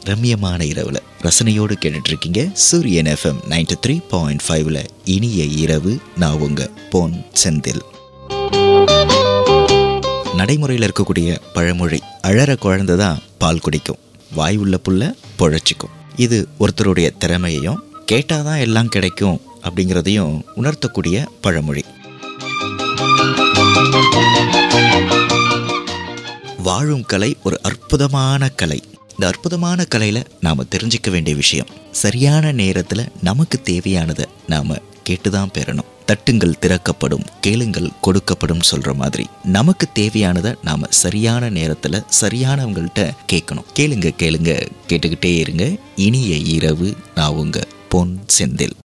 ரம்யமான இரவில் ரசனையோடு கேட்டுட்டு இருக்கீங்க சூரியன் எஃப்எம் நைன்டி த்ரீ பாயிண்ட் ஃபைவ்ல இனிய இரவு நான் உங்க பொன் செந்தில் நடைமுறையில் இருக்கக்கூடிய பழமொழி அழற குழந்தை தான் பால் குடிக்கும் வாய் உள்ள புள்ள பொழைச்சிக்கும் இது ஒருத்தருடைய திறமையையும் கேட்டாதான் எல்லாம் கிடைக்கும் அப்படிங்கிறதையும் உணர்த்தக்கூடிய பழமொழி வாழும் கலை ஒரு அற்புதமான கலை இந்த அற்புதமான கலையில் நாம் தெரிஞ்சிக்க வேண்டிய விஷயம் சரியான நேரத்தில் நமக்கு தேவையானதை நாம் கேட்டு தான் பெறணும் தட்டுங்கள் திறக்கப்படும் கேளுங்கள் கொடுக்கப்படும் சொல்கிற மாதிரி நமக்கு தேவையானதை நாம் சரியான நேரத்தில் சரியானவங்கள்ட்ட கேட்கணும் கேளுங்க கேளுங்க கேட்டுக்கிட்டே இருங்க இனிய இரவு நான் உங்க பொன் செந்தில்